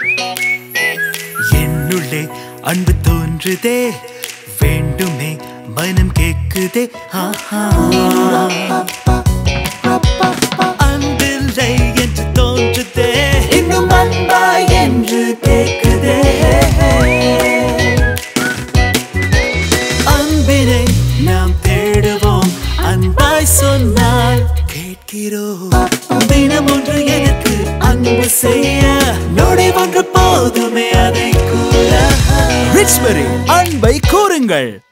என்னுள்ளே அன்பு தோன்றுதே வேண்டுமே மனம் கேக்குதே ஆஹா. அன்பில்லை என்று தோன்றுதே இன்னும் அன்பா என்று கேக்குதே அன்பினை நாம் தேடுவோம் அன்பாய் சொன்னால் கேட்கிறோம் தினம் ஒன்று எனக்கு அன்பு செய்ய நொடி ஒன்று போதுமே அதை கூற ரிச்பெரி அன்பை கூறுங்கள்